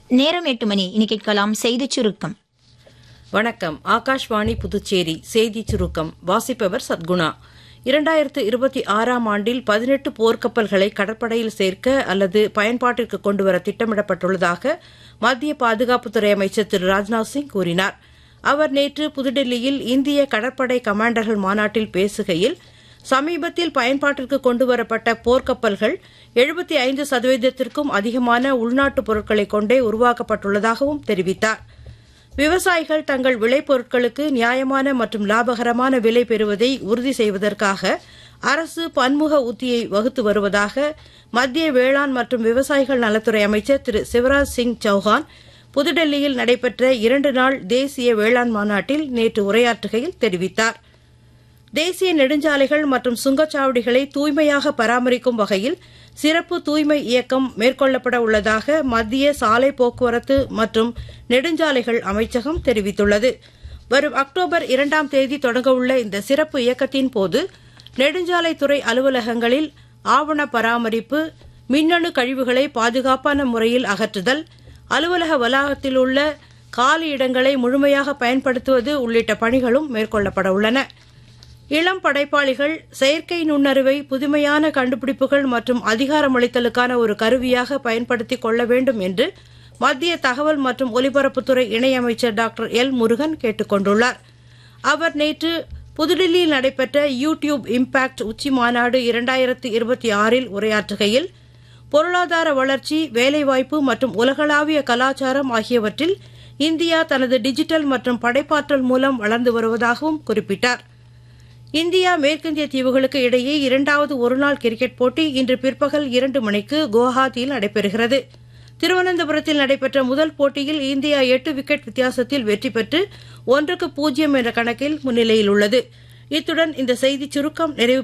நேரம் எட்டு மணி இனி கேட்கலாம் செய்திச் சுருக்கம் வணக்கம் ஆகாஷ்வாணி புதுச்சேரி செய்தி சுருக்கம் வாசிப்பவர் சத்குணா இரண்டாயிரத்து இருபத்தி ஆறாம் ஆண்டில் பதினெட்டு போர்க்கப்பல்களை கடற்படையில் சேர்க்க அல்லது பயன்பாட்டிற்கு கொண்டுவர திட்டமிடப்பட்டுள்ளதாக மத்திய பாதுகாப்புத்துறை அமைச்சர் திரு ராஜ்நாத் சிங் கூறினார் அவர் நேற்று புதுடெல்லியில் இந்திய கடற்படை கமாண்டர்கள் மாநாட்டில் பேசுகையில் சமீபத்தில் பயன்பாட்டிற்கு கொண்டுவரப்பட்ட போர்க்கப்பல்கள் எழுபத்தி ஐந்து சதவீதத்திற்கும் அதிகமான உள்நாட்டு பொருட்களை கொண்டே உருவாக்கப்பட்டுள்ளதாகவும் தெரிவித்தார் விவசாயிகள் தங்கள் விளைபொருட்களுக்கு நியாயமான மற்றும் லாபகரமான விலை பெறுவதை உறுதி செய்வதற்காக அரசு பன்முக உத்தியை வகுத்து வருவதாக மத்திய வேளாண் மற்றும் விவசாயிகள் நலத்துறை அமைச்சர் திரு சிவராஜ் சிங் சௌஹான் புதுடெல்லியில் நடைபெற்ற இரண்டு நாள் தேசிய வேளாண் மாநாட்டில் நேற்று உரையாற்றுகையில் தெரிவித்தார் தேசிய நெடுஞ்சாலைகள் மற்றும் சுங்கச்சாவடிகளை தூய்மையாக பராமரிக்கும் வகையில் சிறப்பு தூய்மை இயக்கம் மேற்கொள்ளப்பட உள்ளதாக மத்திய சாலை போக்குவரத்து மற்றும் நெடுஞ்சாலைகள் அமைச்சகம் தெரிவித்துள்ளது வரும் அக்டோபர் இரண்டாம் தேதி தொடங்கவுள்ள இந்த சிறப்பு இயக்கத்தின் போது நெடுஞ்சாலைத்துறை அலுவலகங்களில் ஆவண பராமரிப்பு மின்னணு கழிவுகளை பாதுகாப்பான முறையில் அகற்றுதல் அலுவலக வளாகத்தில் உள்ள காலி இடங்களை முழுமையாக பயன்படுத்துவது உள்ளிட்ட பணிகளும் மேற்கொள்ளப்பட உள்ளன இளம் படைப்பாளிகள் செயற்கை நுண்ணறிவை புதுமையான கண்டுபிடிப்புகள் மற்றும் அதிகாரமளித்தலுக்கான ஒரு கருவியாக பயன்படுத்திக் கொள்ள வேண்டும் என்று மத்திய தகவல் மற்றும் ஒலிபரப்புத்துறை இணையமைச்சர் டாக்டர் எல் முருகன் கேட்டுக் கொண்டுள்ளார் அவர் நேற்று புதுடில்லியில் நடைபெற்ற யூ டியூப் இம்பாக்ட் உச்சி மாநாடு இரண்டாயிரத்து இருபத்தி ஆறில் உரையாற்றுகையில் பொருளாதார வளர்ச்சி வேலைவாய்ப்பு மற்றும் உலகளாவிய கலாச்சாரம் ஆகியவற்றில் இந்தியா தனது டிஜிட்டல் மற்றும் படைப்பாற்றல் மூலம் வளர்ந்து வருவதாகவும் குறிப்பிட்டார் இந்தியா மேற்கிந்திய தீவுகளுக்கு இடையே இரண்டாவது ஒருநாள் கிரிக்கெட் போட்டி இன்று பிற்பகல் இரண்டு மணிக்கு குவஹாத்தியில் நடைபெறுகிறது திருவனந்தபுரத்தில் நடைபெற்ற முதல் போட்டியில் இந்தியா எட்டு விக்கெட் வித்தியாசத்தில் வெற்றி பெற்று ஒன்றுக்கு பூஜ்ஜியம் என்ற கணக்கில் முன்னிலையில் உள்ளது இத்துடன் இந்த செய்திச் சுருக்கம் நிறைவு